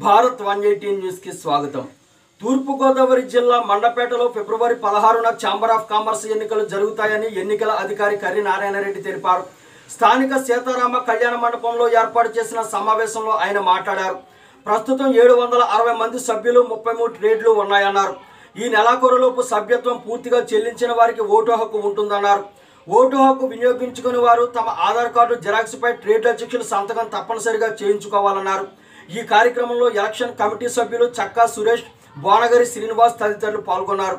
Bharat one eighteen న్యూస్కి స్వాగతం తూర్పుగోదావరి జిల్లా మండపేటలో ఫిబ్రవరి పదహారున ఛాంబర్ ఆఫ్ కామర్స్ ఎన్నికలు జరుగుతాయని ఎన్నికల అధికారి కర్రి నారాయణరెడ్డి తెలిపారు స్థానిక సీతారామ కళ్యాణ మండపంలో ఏర్పాటు చేసిన సమావేశంలో ఆయన మాట్లాడారు ప్రస్తుతం ఏడు వందల అరవై మంది సభ్యులు ముప్పై మూడు ట్రేడ్లు ఉన్నాయన్నారు ఈ నెలాఖరులోపు సభ్యత్వం పూర్తిగా చెల్లించిన వారికి ఓటు హక్కు ఉంటుందన్నారు ఓటు హక్కు వినియోగించుకుని వారు తమ ఆధార్ కార్డు జిరాక్స్పై ట్రేడ్ అధ్యక్షుల సంతకం తప్పనిసరిగా చేయించుకోవాలన్నారు ఈ కార్యక్రమంలో ఎలక్షన్ కమిటీ సభ్యులు చక్కా సురేష్ బోనగరి శ్రీనివాస్ తదితరులు పాల్గొన్నారు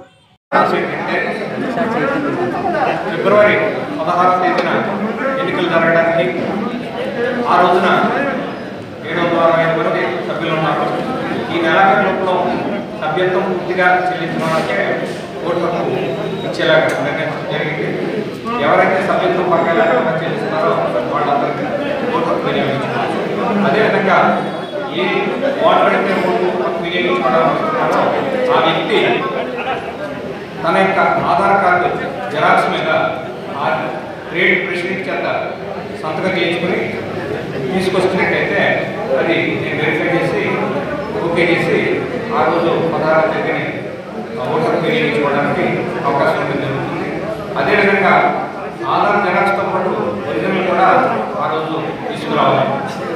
ఫిబ్రవరి పదహారవ తేదీన ఎన్నికలు జరగడానికి ఆ రోజున ఏడు వందల అరవై ఐదు మంది సభ్యులు ఉన్నారు ఈ నెలాఖరులో సభ్యత్వం పూర్తిగా చెల్లించిన వాళ్ళకే ఓటు హక్కు ఇచ్చేలాగా నిర్ణయించడం జరిగింది ఎవరైతే సభ్యత్వం పక్కన లేకుండా చెల్లిస్తున్నారో వాళ్ళందరికీ ఓటు హక్కు వినియోగించుకోవచ్చు అదేవిధంగా ఏ ఓటర్ అయితే ఓటు హక్కు వినియోగించుకోవడాలనుకుంటున్నారో ఆ వ్యక్తి తన యొక్క ఆధార్ కార్డు జెరాక్స్ మీద ఆ ట్రేడ్ ప్రెసిడెంట్ చేత సంతకం చేయించుకొని తీసుకొచ్చినట్టయితే అది నేను వెరిఫై చేసి ఓకే చేసి ఆ రోజు పదహారవ తేదీని ఓటర్ వినియోగించుకోవడానికి అవకాశం ఉంటుంది జరుగుతుంది అదేవిధంగా ఆధార్ జెరాక్స్తో పాటు ఒరిజినల్ కూడా ఆ రోజు తీసుకురావాలి